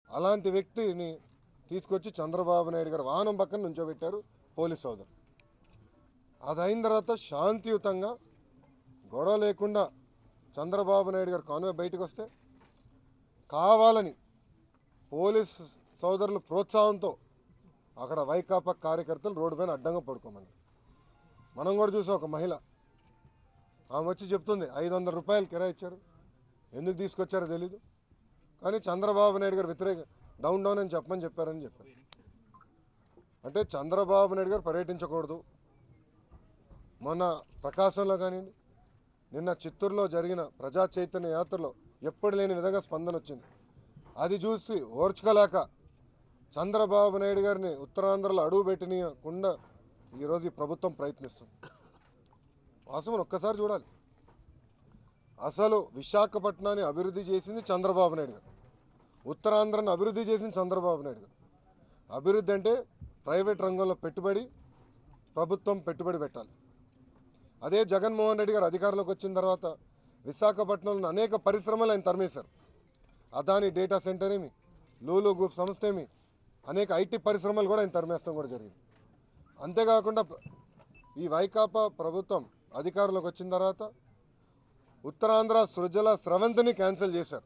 అలాంటి వ్యక్తిని తీసుకొచ్చి చంద్రబాబు నాయుడు గారు వాహనం పక్కన నుంచోబెట్టారు పోలీస్ సోదరు అది అయిన తర్వాత శాంతియుతంగా గొడవ లేకుండా చంద్రబాబు నాయుడు గారు కాన్వే బయటకు వస్తే కావాలని పోలీస్ సోదరులు ప్రోత్సాహంతో అక్కడ వైకాపా కార్యకర్తలు రోడ్డు పైన అడ్డంగా పడుకోమని మనం కూడా చూసాం ఒక మహిళ ఆమె వచ్చి చెప్తుంది ఐదు వందల రూపాయలు కిరాయి ఇచ్చారు ఎందుకు తీసుకొచ్చారో తెలీదు కానీ చంద్రబాబు నాయుడు గారు వ్యతిరేక డౌన్ డౌన్ అని చెప్పమని చెప్పారని చెప్పారు అంటే చంద్రబాబు నాయుడు గారు పర్యటించకూడదు మొన్న ప్రకాశంలో కానివ్వండి నిన్న చిత్తూరులో జరిగిన ప్రజా చైతన్య యాత్రలో ఎప్పుడు లేని విధంగా స్పందన వచ్చింది అది చూసి ఓర్చుకోలేక చంద్రబాబు నాయుడు గారిని ఉత్తరాంధ్రలో అడుగు పెట్టనీయకుండా ఈరోజు ఈ ప్రభుత్వం ప్రయత్నిస్తుంది వాస్తవం ఒక్కసారి చూడాలి అసలు విశాఖపట్నాన్ని అభివృద్ధి చేసింది చంద్రబాబు నాయుడు గారు ఉత్తరాంధ్రను అభివృద్ధి చేసింది చంద్రబాబు నాయుడు గారు అభివృద్ధి అంటే ప్రైవేట్ రంగంలో పెట్టుబడి ప్రభుత్వం పెట్టుబడి పెట్టాలి అదే జగన్మోహన్ రెడ్డి గారు అధికారంలోకి వచ్చిన తర్వాత విశాఖపట్నంలో అనేక పరిశ్రమలు ఆయన తరిమేశారు అదాని డేటా సెంటర్ ఏమి లూలు గ్రూప్ సంస్థ ఏమి అనేక ఐటీ పరిశ్రమలు కూడా ఆయన తరిమేస్తాం కూడా జరిగింది అంతేకాకుండా ప- ఈ వైకాపా ప్రభుత్వం అధికారంలోకి వచ్చిన తర్వాత ఉత్తరాంధ్ర సృజల స్రవంతిని క్యాన్సిల్ చేశారు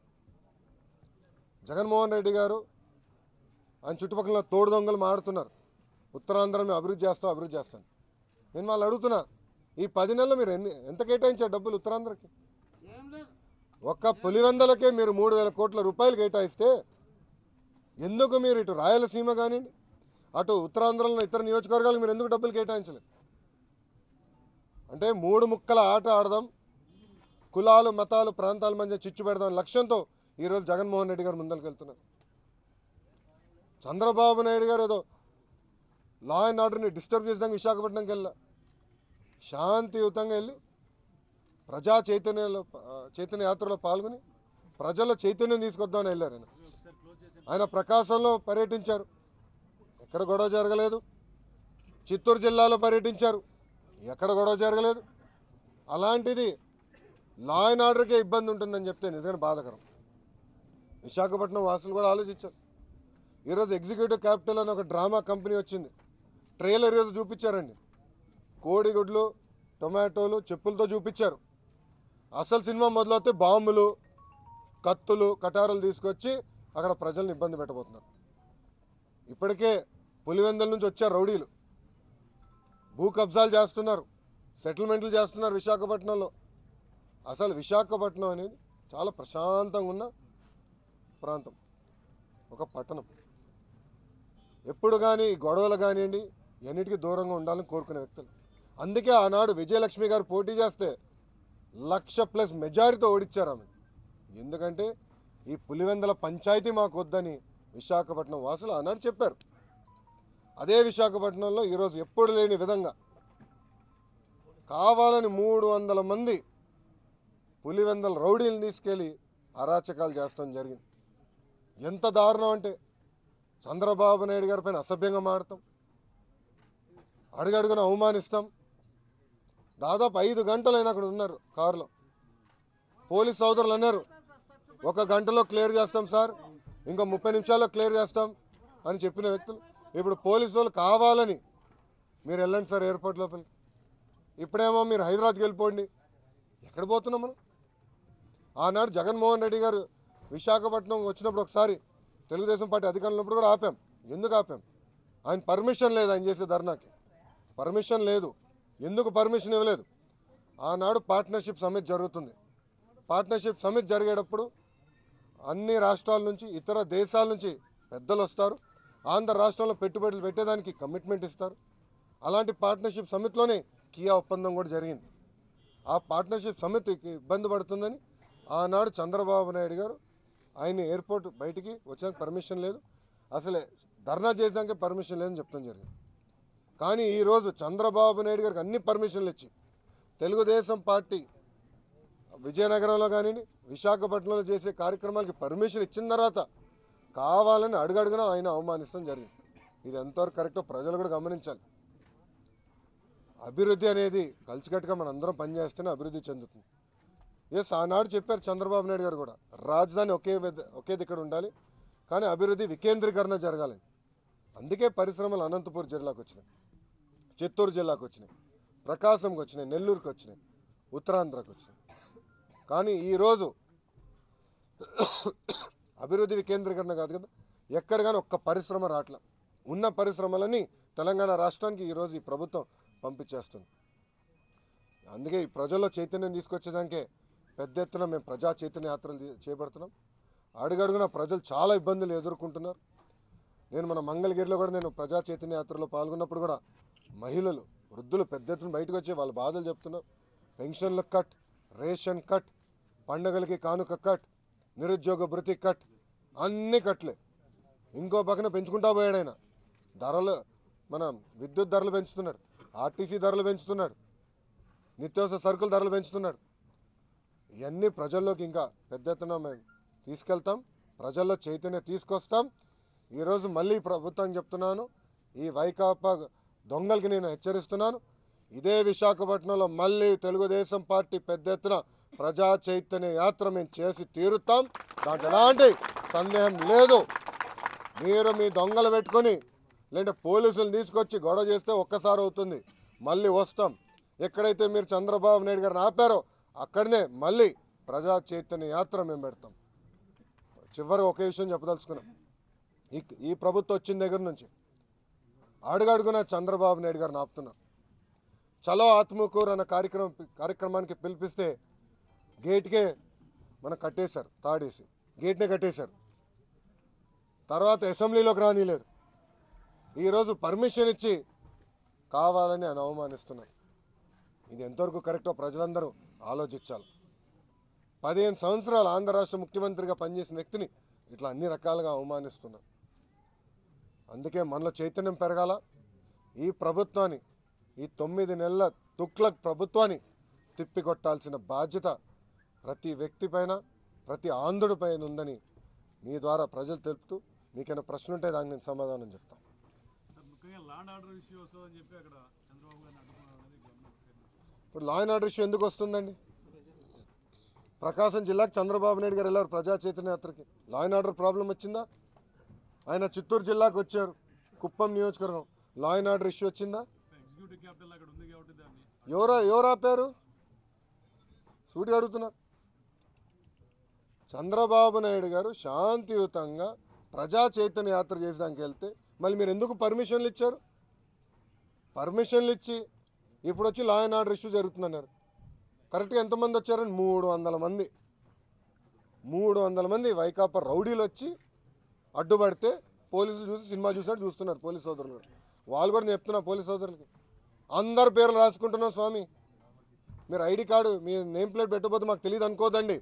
జగన్మోహన్ రెడ్డి గారు ఆయన చుట్టుపక్కల తోడు దొంగలు మాడుతున్నారు ఉత్తరాంధ్రని అభివృద్ధి చేస్తాం అభివృద్ధి చేస్తాను నేను వాళ్ళు అడుగుతున్నా ఈ పది నెలలు మీరు ఎన్ని ఎంత కేటాయించారు డబ్బులు ఉత్తరాంధ్రకి ఒక్క పులివెందలకే మీరు మూడు వేల కోట్ల రూపాయలు కేటాయిస్తే ఎందుకు మీరు ఇటు రాయలసీమ కానివ్వండి అటు ఉత్తరాంధ్రలో ఇతర నియోజకవర్గాలకు మీరు ఎందుకు డబ్బులు కేటాయించలేదు అంటే మూడు ముక్కల ఆట ఆడదాం కులాలు మతాలు ప్రాంతాల మధ్య చిచ్చు పెడదాం లక్ష్యంతో ఈరోజు జగన్మోహన్ రెడ్డి గారు ముందరికి వెళ్తున్నారు చంద్రబాబు నాయుడు గారు ఏదో లా అండ్ ఆర్డర్ని డిస్టర్బ్ చేసాక విశాఖపట్నంకి వెళ్ళా శాంతియుతంగా వెళ్ళి ప్రజా చైతన్యంలో ఆ, చైతన్య యాత్రలో పాల్గొని ప్రజల్లో చైతన్యం తీసుకొద్దామని వెళ్ళారు ఆయన ఆయన ప్రకాశంలో పర్యటించారు ఎక్కడ గొడవ జరగలేదు చిత్తూరు జిల్లాలో పర్యటించారు ఎక్కడ గొడవ జరగలేదు అలాంటిది లా అండ్ ఆర్డర్కే ఇబ్బంది ఉంటుందని చెప్తే నిజంగా బాధకరం విశాఖపట్నం వాసులు కూడా ఆలోచించారు ఈరోజు ఎగ్జిక్యూటివ్ క్యాపిటల్ అని ఒక డ్రామా కంపెనీ వచ్చింది ట్రైలర్ ఈరోజు చూపించారండి కోడిగుడ్లు టొమాటోలు చెప్పులతో చూపించారు అసలు సినిమా మొదలవుతే బాంబులు కత్తులు కటారులు తీసుకొచ్చి అక్కడ ప్రజల్ని ఇబ్బంది పెట్టబోతున్నారు ఇప్పటికే పులివెందుల నుంచి వచ్చారు రౌడీలు భూ కబ్జాలు చేస్తున్నారు సెటిల్మెంట్లు చేస్తున్నారు విశాఖపట్నంలో అసలు విశాఖపట్నం అనేది చాలా ప్రశాంతంగా ఉన్న ప్రాంతం ఒక పట్టణం ఎప్పుడు కానీ గొడవలు కానివ్వండి ఎన్నిటికీ దూరంగా ఉండాలని కోరుకునే వ్యక్తులు అందుకే ఆనాడు విజయలక్ష్మి గారు పోటీ చేస్తే లక్ష ప్లస్ మెజారిటీతో ఓడించారు ఆమె ఎందుకంటే ఈ పులివెందల పంచాయతీ మాకు వద్దని విశాఖపట్నం వాసులు ఆనాడు చెప్పారు అదే విశాఖపట్నంలో ఈరోజు ఎప్పుడు లేని విధంగా కావాలని మూడు వందల మంది పులివెందల రౌడీలను తీసుకెళ్ళి అరాచకాలు చేస్తాం జరిగింది ఎంత దారుణం అంటే చంద్రబాబు నాయుడు గారి పైన అసభ్యంగా మాడతాం అడుగడుగున అవమానిస్తాం దాదాపు ఐదు గంటలు అయినా అక్కడ ఉన్నారు కారులో పోలీస్ సోదరులు అన్నారు ఒక గంటలో క్లియర్ చేస్తాం సార్ ఇంకో ముప్పై నిమిషాల్లో క్లియర్ చేస్తాం అని చెప్పిన వ్యక్తులు ఇప్పుడు పోలీసు వాళ్ళు కావాలని మీరు వెళ్ళండి సార్ ఎయిర్పోర్ట్ లోపలికి ఇప్పుడేమో మీరు హైదరాబాద్కి వెళ్ళిపోండి ఎక్కడ పోతున్నాం మనం ఆనాడు జగన్మోహన్ రెడ్డి గారు విశాఖపట్నం వచ్చినప్పుడు ఒకసారి తెలుగుదేశం పార్టీ అధికారంలో ఉన్నప్పుడు కూడా ఆపాం ఎందుకు ఆపాం ఆయన పర్మిషన్ లేదు ఆయన చేసే ధర్నాకి పర్మిషన్ లేదు ఎందుకు పర్మిషన్ ఇవ్వలేదు ఆనాడు పార్ట్నర్షిప్ సమిట్ జరుగుతుంది పార్ట్నర్షిప్ సమిట్ జరిగేటప్పుడు అన్ని రాష్ట్రాల నుంచి ఇతర దేశాల నుంచి పెద్దలు వస్తారు ఆంధ్ర రాష్ట్రంలో పెట్టుబడులు పెట్టేదానికి కమిట్మెంట్ ఇస్తారు అలాంటి పార్ట్నర్షిప్ సమిట్లోనే కియా ఒప్పందం కూడా జరిగింది ఆ పార్ట్నర్షిప్ సమితికి ఇబ్బంది పడుతుందని ఆనాడు చంద్రబాబు నాయుడు గారు ఆయన ఎయిర్పోర్ట్ బయటికి వచ్చాక పర్మిషన్ లేదు అసలే ధర్నా చేసాక పర్మిషన్ లేదని చెప్తాం జరిగింది కానీ ఈరోజు చంద్రబాబు నాయుడు గారికి అన్ని పర్మిషన్లు ఇచ్చి తెలుగుదేశం పార్టీ విజయనగరంలో కానీ విశాఖపట్నంలో చేసే కార్యక్రమాలకి పర్మిషన్ ఇచ్చిన తర్వాత కావాలని అడుగడుగున ఆయన అవమానిస్తాం జరిగింది ఇది ఎంతవరకు కరెక్టో ప్రజలు కూడా గమనించాలి అభివృద్ధి అనేది కలిసికట్టుగా మన అందరం పనిచేస్తేనే అభివృద్ధి చెందుతుంది ఎస్ ఆనాడు చెప్పారు చంద్రబాబు నాయుడు గారు కూడా రాజధాని ఒకే విధ- ఒకే దిక్కడ ఉండాలి కానీ అభివృద్ధి వికేంద్రీకరణ జరగాలి అందుకే పరిశ్రమలు అనంతపూర్ జిల్లాకు వచ్చినాయి చిత్తూరు జిల్లాకు వచ్చినాయి ప్రకాశంకి వచ్చినాయి నెల్లూరుకి వచ్చినాయి ఉత్తరాంధ్రకు వచ్చినాయి కానీ ఈరోజు అభివృద్ధి వికేంద్రీకరణ కాదు కదా ఎక్కడ కానీ ఒక్క పరిశ్రమ రావట్ల ఉన్న పరిశ్రమలని తెలంగాణ రాష్ట్రానికి ఈరోజు ఈ ప్రభుత్వం పంపించేస్తుంది అందుకే ఈ ప్రజల్లో చైతన్యం తీసుకొచ్చేదానికే పెద్ద ఎత్తున మేము ప్రజా చైతన్య యాత్రలు తీ- చేపడుతున్నాం అడుగడుగున ప్రజలు చాలా ఇబ్బందులు ఎదుర్కొంటున్నారు నేను మన మంగళగిరిలో కూడా నేను ప్రజా చైతన్య యాత్రలో పాల్గొన్నప్పుడు కూడా మహిళలు వృద్ధులు పెద్ద ఎత్తున బయటకు వచ్చి వాళ్ళ బాధలు చెప్తున్నారు పెన్షన్లు కట్ రేషన్ కట్ పండగలకి కానుక కట్ నిరుద్యోగ భృతి కట్ అన్ని కట్లే ఇంకో పక్కన పెంచుకుంటా పోయాడు ఆయన ధరలు మన విద్యుత్ ధరలు పెంచుతున్నాడు ఆర్టీసీ ధరలు పెంచుతున్నాడు నిత్యావసర సరుకుల ధరలు పెంచుతున్నాడు ఇవన్నీ ప్రజల్లోకి ఇంకా పెద్ద ఎత్తున మేము తీసుకెళ్తాం ప్రజల్లో చైతన్యం తీసుకొస్తాం ఈరోజు మళ్ళీ ప్రభుత్వం చెప్తున్నాను ఈ వైకాపా దొంగలకి నేను హెచ్చరిస్తున్నాను ఇదే విశాఖపట్నంలో మళ్ళీ తెలుగుదేశం పార్టీ పెద్ద ఎత్తున ప్రజా చైతన్య యాత్ర మేము చేసి తీరుతాం దాంట్లో ఎలాంటి సందేహం లేదు మీరు మీ దొంగలు పెట్టుకొని లేదంటే పోలీసులు తీసుకొచ్చి గొడవ చేస్తే ఒక్కసారి అవుతుంది మళ్ళీ వస్తాం ఎక్కడైతే మీరు చంద్రబాబు నాయుడు గారిని ఆపారో అక్కడనే మళ్ళీ ప్రజా చైతన్య యాత్ర మేము పెడతాం చివరి ఒకే విషయం చెప్పదలుచుకున్నాం ఈ ఈ ప్రభుత్వం వచ్చిన దగ్గర నుంచి అడుగడుగున చంద్రబాబు నాయుడు గారిని ఆపుతున్నారు చలో ఆత్మకూరు అన్న కార్యక్రమం కార్యక్రమానికి పిలిపిస్తే గేట్కే మనం కట్టేశారు తాడేసి గేట్నే కట్టేశారు తర్వాత అసెంబ్లీలోకి రానిలేదు ఈరోజు పర్మిషన్ ఇచ్చి కావాలని ఆయన అవమానిస్తున్నారు ఇది ఎంతవరకు కరెక్టో ప్రజలందరూ ఆలోచించాలి పదిహేను సంవత్సరాలు ఆంధ్ర రాష్ట్ర ముఖ్యమంత్రిగా పనిచేసిన వ్యక్తిని ఇట్లా అన్ని రకాలుగా అవమానిస్తున్నారు అందుకే మనలో చైతన్యం పెరగాల ఈ ప్రభుత్వాన్ని ఈ తొమ్మిది నెలల తుక్లక్ ప్రభుత్వాన్ని తిప్పికొట్టాల్సిన బాధ్యత ప్రతి వ్యక్తి పైన ప్రతి ఆంధ్రుడి పైన ఉందని మీ ద్వారా ప్రజలు తెలుపుతూ మీకైనా ప్రశ్న ఉంటే దానికి నేను సమాధానం చెప్తాను సార్ ముఖ్యంగా లాండ్ ఆర్డర్ ఇష్యూ వస్తుందని చెప్పి అక్కడ చంద్రబాబు గారిని అడ్డుకున్నారు అనేది గమనించారు ఇప్పుడు లా అండ్ ఆర్డర్ ఇష్యూ ఎందుకు వస్తుందండి ప్రకాశం జిల్లాకు చంద్రబాబు నాయుడు గారు వెళ్ళారు ప్రజా చైతన్య యాత్రకి లా అండ్ ఆర్డర్ ప్రాబ్లం వచ్చిందా ఆయన చిత్తూరు జిల్లాకు వచ్చారు కుప్పం నియోజకవర్గం లా అండ్ ఆర్డర్ ఇష్యూ వచ్చిందా ఎగ్జిక్యూటివ్ క్యాపిటల్ అక్కడ ఉంది కాబట్టి దాన్ని ఎవరు ఎవరు ఆపారు సూటిగా అడుగుతున్నా చంద్రబాబు నాయుడు గారు శాంతియుతంగా ప్రజా చైతన్య యాత్ర చేసేదానికి వెళ్తే మళ్ళీ మీరు ఎందుకు పర్మిషన్లు ఇచ్చారు పర్మిషన్లు ఇచ్చి ఇప్పుడు వచ్చి లా అండ్ ఆర్డర్ ఇష్యూ జరుగుతుందన్నారు కరెక్ట్గా ఎంతమంది వచ్చారని మూడు వందల మంది మూడు వందల మంది వైకాపా రౌడీలు వచ్చి అడ్డుపడితే పోలీసులు చూసి సినిమా చూసినట్టు చూస్తున్నారు పోలీస్ సోదరులు వాళ్ళు కూడా నేను చెప్తున్నా పోలీస్ సోదరులకి అందరి పేర్లు రాసుకుంటున్నాం స్వామి మీరు ఐడి కార్డు మీ నేమ్ ప్లేట్ పెట్టకపోతే మాకు తెలియదు అనుకోదండి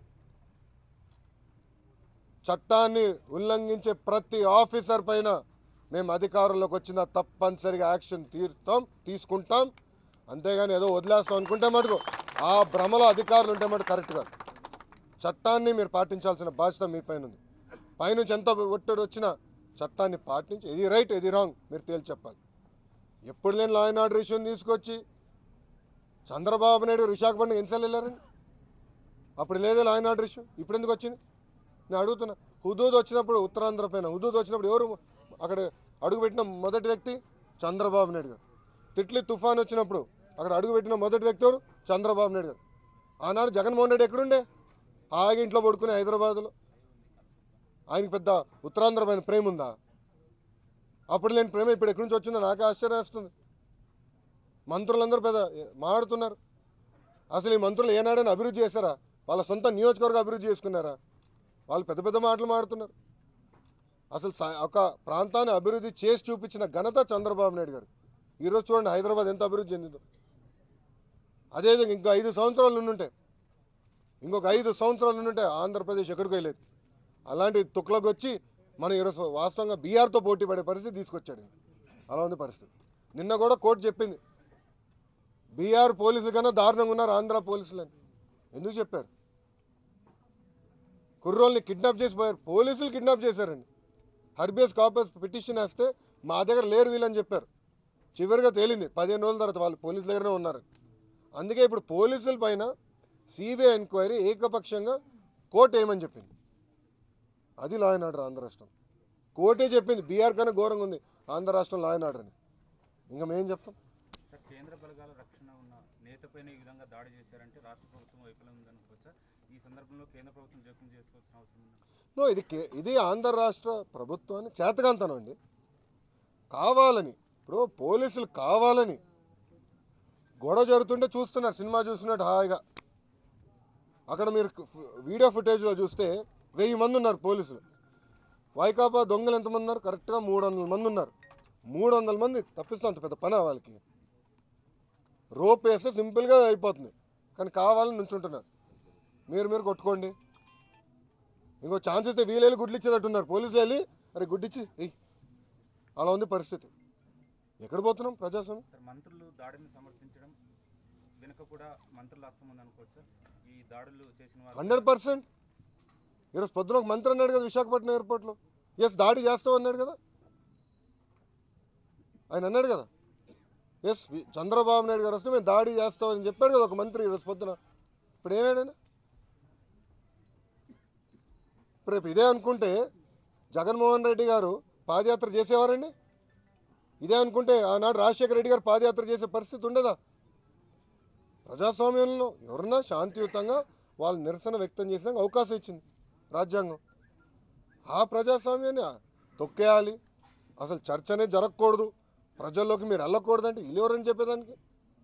చట్టాన్ని ఉల్లంఘించే ప్రతి ఆఫీసర్ పైన మేము అధికారంలోకి వచ్చిన తప్పనిసరిగా యాక్షన్ తీరుతాం తీసుకుంటాం అంతేగాని ఏదో వదిలేస్తాం అనుకుంటే మటుకు ఆ భ్రమలో అధికారులు ఉంటే మటుకు కరెక్ట్ కాదు చట్టాన్ని మీరు పాటించాల్సిన బాధ్యత మీ పైన ఉంది పైనుంచి ఎంత ఒత్తిడి వచ్చినా చట్టాన్ని పాటించి ఇది రైట్ ఇది రాంగ్ మీరు తేల్చి చెప్పాలి ఎప్పుడు లేని లా అండ్ ఆర్డర్ ఇష్యూని తీసుకొచ్చి చంద్రబాబు నాయుడు గారు విశాఖపట్నం ఎన్నిసార్లు వెళ్ళారండి అప్పుడు లేదే లా అండ్ ఆర్డర్ ఇష్యూ ఇప్పుడు ఎందుకు వచ్చింది నేను అడుగుతున్నా హుదూద్ వచ్చినప్పుడు ఉత్తరాంధ్ర పైన హుదూద్ వచ్చినప్పుడు ఎవరు అక్కడ అడుగుపెట్టిన మొదటి వ్యక్తి చంద్రబాబు నాయుడు గారు తిట్లి తుఫాన్ వచ్చినప్పుడు అక్కడ అడుగుపెట్టిన మొదటి వ్యక్తి ఎవరు చంద్రబాబు నాయుడు గారు ఆనాడు జగన్మోహన్ రెడ్డి ఎక్కడుండే హాయిగా ఇంట్లో పడుకునే హైదరాబాద్లో ఆయనకి పెద్ద ఉత్తరాంధ్ర పైన ప్రేమ ఉందా అప్పుడు లేని ప్రేమ ఇప్పుడు ఎక్కడి నుంచి వచ్చిందో నాకే ఆశ్చర్యం వేస్తుంది మంత్రులందరూ పెద్ద మాడుతున్నారు అసలు ఈ మంత్రులు ఏనాడైనా అభివృద్ధి చేశారా వాళ్ళ సొంత నియోజకవర్గం అభివృద్ధి చేసుకున్నారా వాళ్ళు పెద్ద పెద్ద మాటలు మాడుతున్నారు అసలు సా- ఒక ప్రాంతాన్ని అభివృద్ధి చేసి చూపించిన ఘనత చంద్రబాబు నాయుడు గారు ఈరోజు చూడండి హైదరాబాద్ ఎంత అభివృద్ధి చెందిందో అదేవిధంగా ఇంకో ఐదు సంవత్సరాలు ఉండుంటే ఇంకొక ఐదు సంవత్సరాలు ఉండుంటే ఆంధ్రప్రదేశ్ ఎక్కడికి వెళ్ళేది అలాంటి తుక్లకు వచ్చి మనం ఈరోజు వాస్తవంగా బీఆర్తో పోటీ పడే పరిస్థితి తీసుకొచ్చాడు ఈయన. అలా ఉంది పరిస్థితి నిన్న కూడా కోర్టు చెప్పింది బీఆర్ పోలీసుల కన్నా దారుణంగా ఉన్నారు ఆంధ్ర పోలీసులు అని ఎందుకు చెప్పారు కుర్రోల్ని కిడ్నాప్ చేసి పోయారు పోలీసులు కిడ్నాప్ చేశారండి హర్బియస్ కాపస్ పిటిషన్ వేస్తే మా దగ్గర లేరు వీళ్ళని చెప్పారు చివరిగా తేలింది పదిహేను రోజుల తర్వాత వాళ్ళు పోలీసుల దగ్గరనే ఉన్నారు అందుకే ఇప్పుడు పోలీసుల పైన సిబిఐ ఎంక్వైరీ ఏకపక్షంగా కోర్టు వేయమని చెప్పింది అది లా అండ్ ఆర్డర్ ఆంధ్ర రాష్ట్రం కోర్టే చెప్పింది బీఆర్ కన్నా ఘోరంగా ఉంది ఆంధ్ర రాష్ట్రం లా అండ్ ఆర్డర్ అని ఇంకా మేం చెప్తాం సార్ కేంద్ర బలగాల రక్షణ ఉన్న నేతపైన ఈ విధంగా దాడి చేశారంటే రాష్ట్ర ప్రభుత్వం వైఫల్యం ఉందనుకోవచ్చా ఈ సందర్భంలో కేంద్ర ప్రభుత్వం జోక్యం చేసుకోవాల్సిన అవసరం ఉంది నో ఇది కే ఇది ఆంధ్ర రాష్ట్ర ప్రభుత్వాన్ని చేతకంతనం అండి కావాలని ఇప్పుడు పోలీసులు కావాలని గొడవ జరుగుతుంటే చూస్తున్నారు సినిమా చూస్తున్నట్టు హాయిగా అక్కడ మీరు ఫు- వీడియో ఫుటేజ్లో చూస్తే వెయ్యి మంది ఉన్నారు పోలీసులు వైకాపా దొంగలు ఎంతమంది ఉన్నారు కరెక్ట్గా మూడు వందల మంది ఉన్నారు మూడు వందల మంది తప్పిస్తే అంత పెద్ద పని వాళ్ళకి రోప్ వేస్తే సింపుల్గా అయిపోతుంది కానీ కావాలని నుంచుంటున్నారు మీరు మీరు కొట్టుకోండి ఇంకో ఛాన్స్ ఇస్తే వీళ్ళు గుడ్లు ఇచ్చేటట్టున్నారు పోలీసులు వెళ్ళి అరే గుడ్డిచ్చి ఎయ్ అలా ఉంది పరిస్థితి ఎక్కడ పోతున్నాం ప్రజాస్వామ్యం సార్ మంత్రులు దాడిని సమర్థించడం వెనుక కూడా మంత్రుల హస్తం ఉందనుకోవచ్చా ఈ దాడులు చేసిన వారు హండ్రెడ్ పర్సెంట్ ఈరోజు పొద్దున ఒక మంత్రి అన్నాడు కదా విశాఖపట్నం ఎయిర్పోర్ట్లో ఎస్ దాడి చేస్తావు అన్నాడు కదా ఆయన అన్నాడు కదా ఎస్ చంద్రబాబు నాయుడు గారు వస్తే మేము దాడి చేస్తామని చెప్పాడు కదా ఒక మంత్రి ఈరోజు పొద్దున ఇప్పుడు ఏమేడైనా ఇప్పుడు రేపు ఇదే అనుకుంటే జగన్మోహన్ రెడ్డి గారు పాదయాత్ర చేసేవారండి ఇదే అనుకుంటే ఆనాడు రాజశేఖర రెడ్డి గారు పాదయాత్ర చేసే పరిస్థితి ఉండదా ప్రజాస్వామ్యంలో ఎవరన్నా శాంతియుతంగా వాళ్ళు నిరసన వ్యక్తం చేసిన అవకాశం ఇచ్చింది రాజ్యాంగం ఆ ప్రజాస్వామ్యాన్ని తొక్కేయాలి అసలు చర్చ అనేది జరగకూడదు ప్రజల్లోకి మీరు వెళ్ళకూడదు అంటే వీళ్ళు ఎవరని చెప్పేదానికి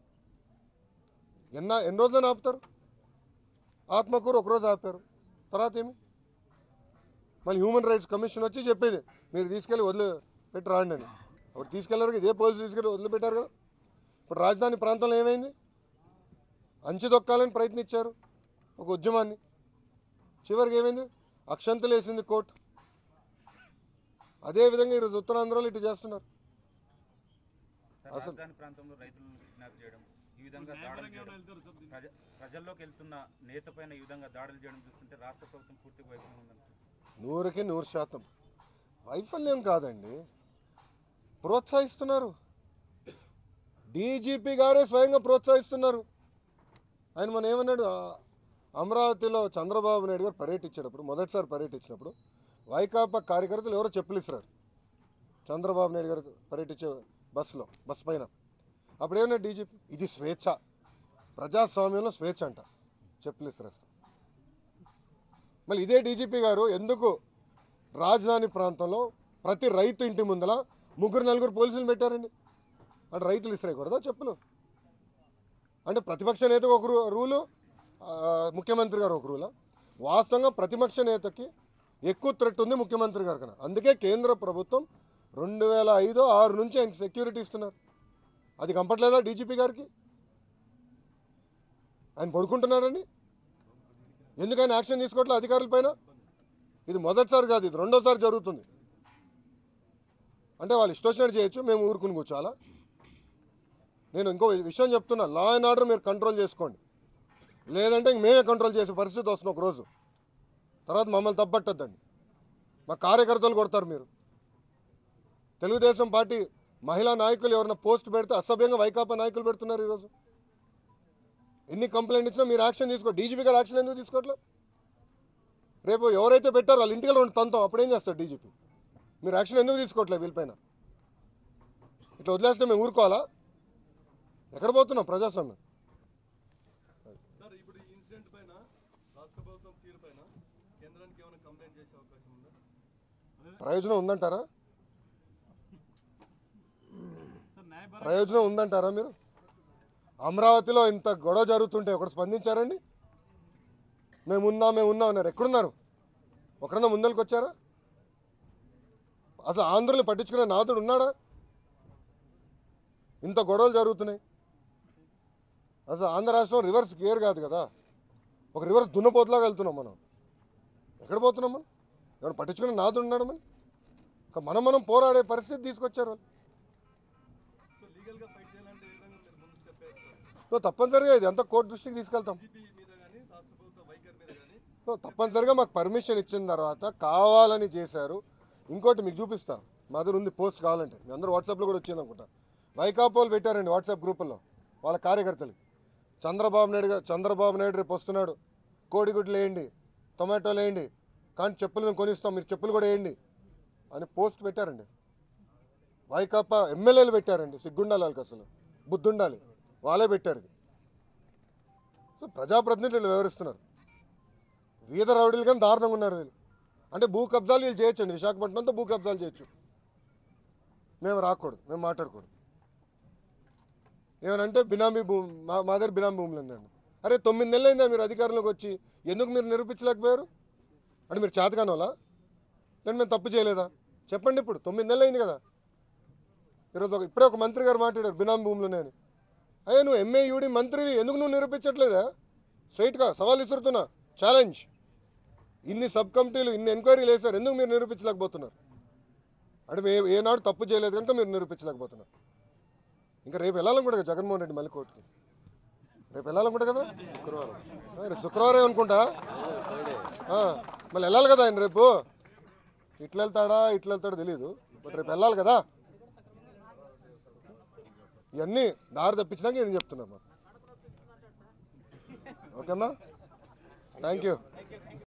ఎన్న ఎన్ని రోజులని ఆపుతారు ఆత్మకూరు ఒకరోజు ఆపారు తర్వాత ఏమి మళ్ళీ హ్యూమన్ రైట్స్ కమిషన్ వచ్చి చెప్పేది మీరు తీసుకెళ్ళి వదిలి పెట్టి రాండి అని ఒకటి తీసుకెళ్లారు కదా, ఇదే పోలీసులు తీసుకెళ్ళి వదిలిపెట్టారు కదా ఇప్పుడు రాజధాని ప్రాంతంలో ఏమైంది అంచెదొక్కాలని ప్రయత్నించారు ఒక ఉద్యమాన్ని చివరికి ఏమైంది అక్షంతలు వేసింది కోర్టు అదేవిధంగా ఈరోజు ఉత్తరాంధ్రలో ఇటు చేస్తున్నారు సార్ అసలు- రాజధాని ప్రాంతంలో రైతులను కిడ్నాప్ చేయడం ఈ విధంగా దాడులు న్యాయపరంగా చేయడం ఏమైనా వెళ్తారు సార్ దీనికి? ప్రజ ప్రజల్లోకి వెళ్తున్న నేతపైన ఈ విధంగా దాడులు చేయడం చూస్తుంటే రాష్ట్ర ప్రభుత్వం పూర్తిగా వైఫల్యం ఉందనుకోవచ్చు నూరుకి నూరు శాతం వైఫల్యం కాదండి ప్రోత్సహిస్తున్నారు డీజీపీ గారే స్వయంగా ప్రోత్సహిస్తున్నారు ఆయన మన ఏమన్నాడు ఆ, అమరావతిలో చంద్రబాబు నాయుడు గారు పర్యటించేటప్పుడు మొదటిసారి పర్యటించినప్పుడు వైకాపా కార్యకర్తలు ఎవరో చెప్పులు ఇస్తారు చంద్రబాబు నాయుడు గారు పర్యటించే బస్సులో బస్ పైన అప్పుడు ఏమన్నా డీజీపీ ఇది స్వేచ్ఛ ప్రజాస్వామ్యంలో స్వేచ్ఛ అంట చెప్పులు ఇస్తారు అసలు. మళ్ళీ ఇదే డీజీపీ గారు ఎందుకు రాజధాని ప్రాంతంలో ప్రతి రైతు ఇంటి ముందల ముగ్గురు నలుగురు పోలీసులు పెట్టారండి అంటే రైతులు ఇసిరేయకూడదా చెప్పులు అంటే ప్రతిపక్ష నేతకు ఒక రూ- రూలు ఆ, ముఖ్యమంత్రి గారు ఒక రూలా వాస్తవంగా ప్రతిపక్ష నేతకి ఎక్కువ థ్రెట్ ఉంది ముఖ్యమంత్రి గారి కన్నా అందుకే కేంద్ర ప్రభుత్వం రెండు వేల ఐదు ఆరు నుంచి ఆయన సెక్యూరిటీ ఇస్తున్నారు అది కంపట్లేదా డీజీపీ గారికి ఆయన పడుకుంటున్నారండి ఎందుకు ఆయన యాక్షన్ తీసుకోవట్లేదు అధికారుల పైన ఇది మొదటిసారి కాదు ఇది రెండోసారి జరుగుతుంది అంటే వాళ్ళు ఇష్టం వచ్చినట్టు చేయొచ్చు మేము ఊరుకుని కూర్చోాలా నేను ఇంకో విషయం చెప్తున్నా లా అండ్ ఆర్డర్ మీరు కంట్రోల్ చేసుకోండి లేదంటే ఇంక మేమే కంట్రోల్ చేసే పరిస్థితి వస్తుంది ఒక రోజు తర్వాత మమ్మల్ని తప్పట్టద్దండి మా కార్యకర్తలు కొడతారు మీరు తెలుగుదేశం పార్టీ మహిళా నాయకులు ఎవరైనా పోస్ట్ పెడితే అసభ్యంగా వైకాపా నాయకులు పెడుతున్నారు ఈరోజు ఎన్ని కంప్లైంట్ ఇచ్చినా మీరు యాక్షన్ తీసుకో డీజీపీ గారు యాక్షన్ ఎందుకు తీసుకోవట్లేదు రేపు ఎవరైతే పెట్టారో వాళ్ళ ఇంటికి రెండు తంతం అప్పుడు ఏం చేస్తారు డీజీపీ మీరు యాక్షన్ ఎందుకు తీసుకోవట్లేదు వీళ్ళపైన ఇట్లా వదిలేస్తే మేము ఊరుకోవాలా ఎక్కడ పోతున్నాం ప్రజాస్వామ్యం సార్ ఇప్పుడు ఈ ఇన్సిడెంట్ పైన రాష్ట్ర ప్రభుత్వం తీరు పైన కేంద్రానికి ఏమైనా కంప్లైంట్ చేసే అవకాశం ఉందా ప్రయోజనం ఉందంటారా సార్ న్యాయపరంగా ప్రయోజనం ఉందంటారా మీరు అమరావతిలో ఇంత గొడవ జరుగుతుంటే ఒకటి స్పందించారండి మేము ఉన్నాం మేము ఉన్నాం అన్నారు ఎక్కడున్నారు ఒకడన్నా ముందరికి వచ్చారా అసలు ఆంధ్రని పట్టించుకునే నాథుడు ఉన్నాడా ఇంత గొడవలు జరుగుతున్నాయి అసలు ఆంధ్ర రాష్ట్రం రివర్స్ గేర్ కాదు కదా ఒక రివర్స్ దున్నపోతులాగా వెళ్తున్నాం మనం ఎక్కడ పోతున్నాం మనం ఎవరు పట్టించుకునే నాథుడు ఉన్నాడు మనం ఇంకా మనం మనం పోరాడే పరిస్థితి తీసుకొచ్చారు వాళ్ళు సో లీగల్ గా ఫైట్ చేయాలంటే ఏ విధంగా మీరు ముందు స్టెప్ వేస్తారు నువ్వు తప్పనిసరిగా ఇది అంతా కోర్టు దృష్టికి తీసుకెళ్తాం సిపి మీద కానీ రాష్ట్ర ప్రభుత్వ వైఖరి మీద కానీ నువ్వు తప్పనిసరిగా మాకు పర్మిషన్ ఇచ్చిన తర్వాత కావాలని చేశారు ఇంకోటి మీకు చూపిస్తా మా దగ్గర ఉంది పోస్ట్ కావాలంటే మీ అందరూ వాట్సాప్లో కూడా వచ్చింది అనుకుంటా వైకాపోలు పెట్టారండి వాట్సాప్ గ్రూపుల్లో వాళ్ళ కార్యకర్తలు చంద్రబాబు నాయుడు గారు చంద్రబాబు నాయుడు రేపు వస్తున్నాడు కోడిగుడ్లు వేయండి టొమాటోలు వేయండి కానీ చెప్పులు మేము కొనిస్తాం మీరు చెప్పులు కూడా వేయండి అని పోస్ట్ పెట్టారండి వైకాపా ఎమ్మెల్యేలు పెట్టారండి సిగ్గుండాలి వాళ్ళకి అసలు బుద్ధి ఉండాలి వాళ్ళే పెట్టారు ఇది సో ప్రజాప్రతినిధులు వివరిస్తున్నారు వీధ రౌడీలు కానీ దారుణంగా ఉన్నారు వీళ్ళు అంటే భూ కబ్జాలు వీళ్ళు చేయొచ్చండి విశాఖపట్నంతో భూ కబ్జాలు చేయొచ్చు మేము రాకూడదు మేము మాట్లాడకూడదు ఏమనంటే బినామీ భూమి మా మా దగ్గర బినామీ భూములు ఉన్నాయండి అరే తొమ్మిది నెలలు అయిందా మీరు అధికారంలోకి వచ్చి ఎందుకు మీరు నిరూపించలేకపోయారు అంటే మీరు చేతకాని వాళ్ళ లేదు మేము తప్పు చేయలేదా చెప్పండి ఇప్పుడు తొమ్మిది నెలలు అయింది కదా ఈరోజు ఒక ఇప్పుడే ఒక మంత్రి గారు మాట్లాడారు బినామీ భూములు ఉన్నాయని అయ్యా నువ్వు ఎంఏ యూడి మంత్రివి ఎందుకు నువ్వు నిరూపించట్లేదా స్ట్రైట్గా సవాల్ ఇస్తున్నా ఛాలెంజ్ ఇన్ని సబ్ కమిటీలు ఇన్ని ఎంక్వైరీలు వేశారు ఎందుకు మీరు నిరూపించలేకపోతున్నారు అంటే మే ఏనాడు తప్పు చేయలేదు కనుక మీరు నిరూపించలేకపోతున్నారు ఇంకా రేపు వెళ్ళాలని కూడా కదా జగన్మోహన్ రెడ్డి మళ్ళీ కోర్టుకి రేపు వెళ్ళాలని కూడా కదా శుక్రవారం రేపు శుక్రవారం అనుకుంటా ఆ, మళ్ళీ వెళ్ళాలి కదా ఆయన రేపు ఇట్లా వెళ్తాడా ఇట్లా వెళ్తాడో తెలియదు బట్ రేపు వెళ్ళాలి కదా ఇవన్నీ దారి తప్పించినాక నేను చెప్తున్నా ఓకేమ్మా థ్యాంక్ యూ